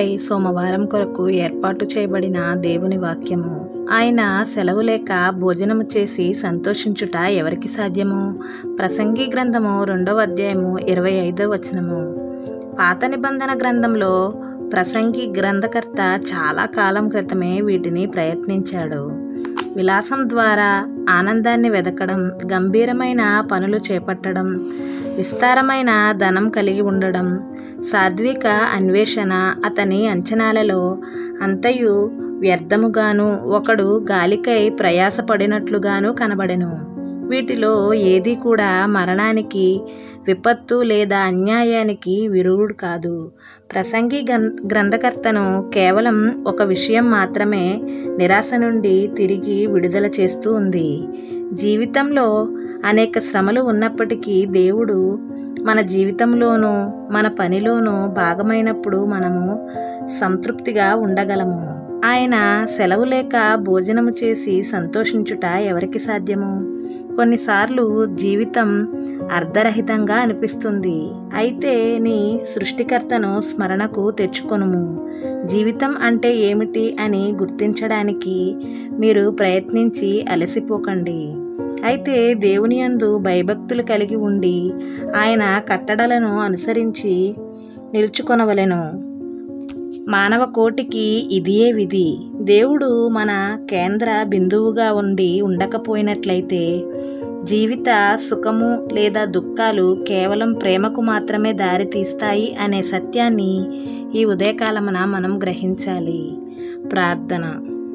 పై సోమవారం కొరకు ఏర్పాటు చేయబడిన దేవుని వాక్యము ఆయన సెలవు లేక భోజనము చేసి సంతోషించుట ఎవరికి సాధ్యము ప్రసంగి గ్రంథము రెండవ అధ్యాయము ఇరవై ఐదవ వచనము పాత నిబంధన గ్రంథంలో ప్రసంగి గ్రంథకర్త చాలా కాలం క్రితమే వీటిని ప్రయత్నించాడు విలాసం ద్వారా ఆనందాన్ని వెదకడం గంభీరమైన పనులు చేపట్టడం విస్తారమైన ధనం కలిగి ఉండడం సాత్విక అన్వేషణ అతని అంచనాలలో అంతయు వ్యర్థముగాను ఒకడు గాలికై ప్రయాసపడినట్లుగాను కనబడెను వీటిలో ఏది కూడా మరణానికి విపత్తు లేదా అన్యాయానికి విరుగుడు కాదు ప్రసంగి గ్రంథకర్తను కేవలం ఒక విషయం మాత్రమే నిరాశ నుండి తిరిగి విడుదల చేస్తూ ఉంది జీవితంలో అనేక శ్రమలు ఉన్నప్పటికీ దేవుడు మన జీవితంలోనూ మన పనిలోనూ భాగమైనప్పుడు మనము సంతృప్తిగా ఉండగలము ఆయన సెలవు లేక భోజనము చేసి సంతోషించుట ఎవరికి సాధ్యము కొన్నిసార్లు జీవితం అర్ధరహితంగా అనిపిస్తుంది అయితే నీ సృష్టికర్తను స్మరణకు తెచ్చుకొనుము జీవితం అంటే ఏమిటి అని గుర్తించడానికి మీరు ప్రయత్నించి అలసిపోకండి అయితే దేవుని యందు భయభక్తులు కలిగి ఉండి ఆయన కట్టడలను అనుసరించి నిలుచుకొనవలెను మానవ కోటికి ఇదియే విధి దేవుడు మన కేంద్ర బిందువుగా ఉండి ఉండకపోయినట్లయితే జీవిత సుఖము లేదా దుఃఖాలు కేవలం ప్రేమకు మాత్రమే దారి తీస్తాయి అనే సత్యాన్ని ఈ ఉదయకాలమున మనం గ్రహించాలి ప్రార్థన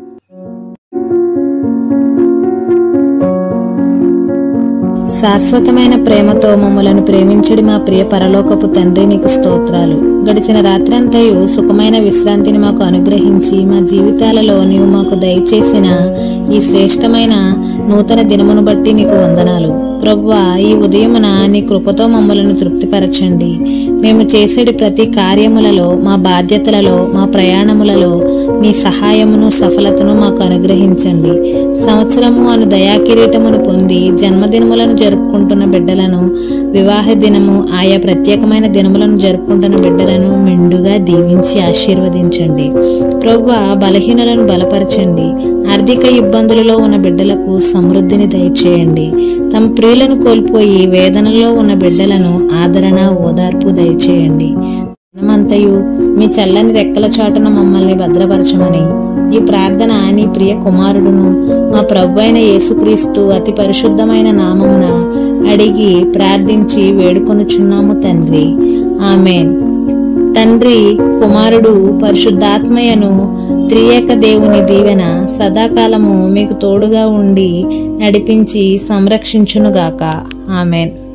శాశ్వతమైన ప్రేమతో మమ్మలను ప్రేమించడి మా ప్రియ పరలోకపు తండ్రి నీకు స్తోత్రాలు గడిచిన రాత్రంతయు సుఖమైన విశ్రాంతిని మాకు అనుగ్రహించి మా జీవితాలలో నీవు మాకు దయచేసిన ఈ శ్రేష్టమైన నూతన దినమును బట్టి నీకు వందనాలు ప్రభువా ఈ ఉదయమున నీ కృపతో మమ్మలను తృప్తిపరచండి మేము చేసేటి ప్రతి కార్యములలో మా బాధ్యతలలో మా ప్రయాణములలో నీ సహాయమును సఫలతను మాకు అనుగ్రహించండి సంవత్సరము అను దయాకిరీటమును పొంది జన్మదినములను జరుపుకుంటున్న బిడ్డలను వివాహ దినము ఆయా ప్రత్యేకమైన దినములను జరుపుకుంటున్న బిడ్డలను మెండుగా దీవించి ఆశీర్వదించండి ప్రభు బలహీనలను బలపరచండి ఆర్థిక ఇబ్బందులలో ఉన్న బిడ్డలకు సమృద్ధిని దయచేయండి తమ ప్రియులను కోల్పోయి వేదనలో ఉన్న బిడ్డలను ఆదరణ ఓదార్పు దయచేయండి మనమంతయు మీ చల్లని రెక్కల చాటున మమ్మల్ని భద్రపరచమని ఈ ప్రార్థన నీ ప్రియ కుమారుడును మా ప్రభు అయిన యేసుక్రీస్తు అతి పరిశుద్ధమైన నామమున అడిగి ప్రార్థించి వేడుకొనుచున్నాము తండ్రి ఆమెన్ తండ్రి కుమారుడు పరిశుద్ధాత్మయను త్రియేక దేవుని దీవెన సదాకాలము మీకు తోడుగా ఉండి నడిపించి సంరక్షించునుగాక ఆమెన్